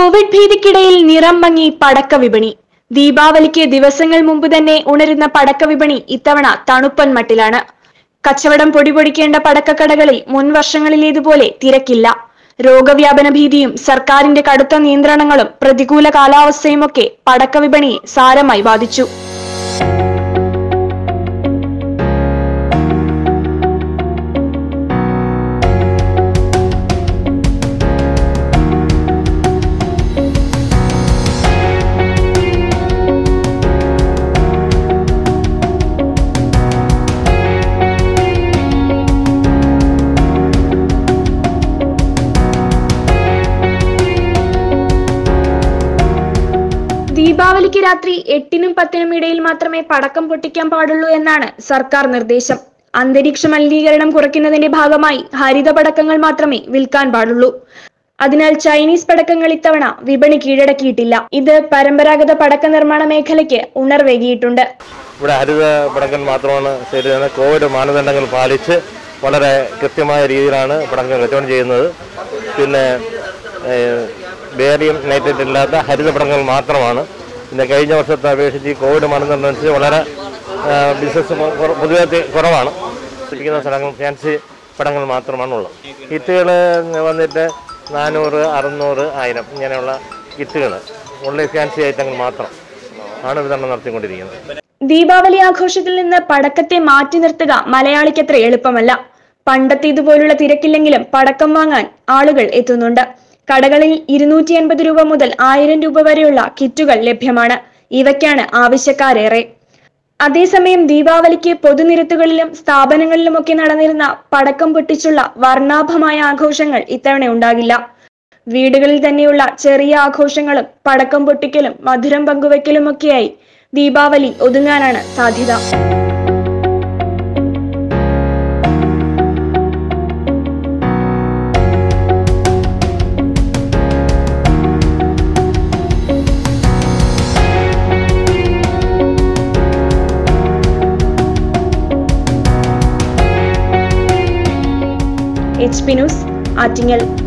Covid ഭീതിക്കിടയിൽ നിറം മങ്ങി പടക്ക വിപണി ദീപാവലിക്ക് ദിവസങ്ങൾ മുമ്പ് തന്നെ ഉണരുന്ന പടക്ക വിപണി ഇത്തവണ തണുപ്പൻ മട്ടിലാണ് കച്ചവടം പൊടിപൊടിക്കേണ്ട പടക്കക്കടകളിൽ മുൻ വർഷങ്ങളിലേതുപോലെ തിരക്കില്ല രോഗവ്യാപന ഭീതിയും സർക്കാരിന്റെ കടുത്ത നിയന്ത്രണങ്ങളും പ്രതികൂല കാലാവസ്ഥയുമൊക്കെ പടക്ക വിപണിയെ സാരമായി ബാധിച്ചു ദീപാവലിക്ക് രാത്രി എട്ടിനും പത്തിനും ഇടയിൽ മാത്രമേ പടക്കം പൊട്ടിക്കാൻ പാടുള്ളൂ എന്നാണ് സർക്കാർ നിർദ്ദേശം അന്തരീക്ഷ മലിനീകരണം കുറയ്ക്കുന്നതിന്റെ ഭാഗമായി ഹരിത പടക്കങ്ങൾ മാത്രമേ വിൽക്കാൻ പാടുള്ളൂ അതിനാൽ ചൈനീസ് പടക്കങ്ങൾ ഇത്തവണ വിപണി കീഴടക്കിയിട്ടില്ല ഇത് പരമ്പരാഗത പടക്ക നിർമ്മാണ മേഖലയ്ക്ക് ഉണർവേകിയിട്ടുണ്ട് ഇവിടെ ഹരിത പടക്കൽ മാത്രമാണ് സെയിൽ ചെയ്യുന്നത് കോവിഡ് മാനദണ്ഡങ്ങൾ പാലിച്ച് വളരെ കൃത്യമായ രീതിയിലാണ് പടക്കം കച്ചവടം ചെയ്യുന്നത് പിന്നെ ബേറിയം നൈട്രേറ്റ് ഇല്ലാത്ത ഹരിത പടക്കങ്ങൾ മാത്രമാണ് പിന്നെ കഴിഞ്ഞ വർഷത്തെ അപേക്ഷിച്ച് ഈ കോവിഡ് മാനദണ്ഡം അനുസരിച്ച് വളരെ ബിസിനസ് പൊതുവെ തി- കുറവാണ് ഇരിക്കുന്ന സ്ഥലങ്ങൾ ഫാൻസി പടങ്ങൾ മാത്രമാണുള്ളത് കിറ്റുകൾ വന്നിട്ട് നാനൂറ് അറുന്നൂറ് ആയിരം ഇങ്ങനെയുള്ള കിറ്റുകൾ ഓൺലൈൻ ഫാൻസി ഐറ്റങ്ങൾ മാത്രം ആണ് വിതരണം നടത്തിക്കൊണ്ടിരിക്കുന്നത് ദീപാവലി ആഘോഷത്തിൽ നിന്ന് പടക്കത്തെ മാറ്റി നിർത്തുക മലയാളിക്കത്ര എളുപ്പമല്ല പണ്ടത്തെ ഇതുപോലുള്ള തിരക്കില്ലെങ്കിലും പടക്കം വാങ്ങാൻ ആളുകൾ എത്തുന്നുണ്ട് കടകളിൽ ഇരുന്നൂറ്റി എൺപത് രൂപ മുതൽ ആയിരം രൂപ വരെയുള്ള കിറ്റുകൾ ലഭ്യമാണ് ഇവയ്ക്കാണ് ആവശ്യക്കാരേറെ അതേസമയം ദീപാവലിക്ക് പൊതുനിരത്തുകളിലും സ്ഥാപനങ്ങളിലുമൊക്കെ നടന്നിരുന്ന പടക്കം പൊട്ടിച്ചുള്ള വർണ്ണാഭമായ ആഘോഷങ്ങൾ ഇത്തവണ ഉണ്ടാകില്ല വീടുകളിൽ തന്നെയുള്ള ചെറിയ ആഘോഷങ്ങളും പടക്കം പൊട്ടിക്കലും മധുരം പങ്കുവെക്കലുമൊക്കെയായി ദീപാവലി ഒതുങ്ങാനാണ് സാധ്യത എച്ച് പി ന്യൂസ് ആറ്റിങ്ങൽ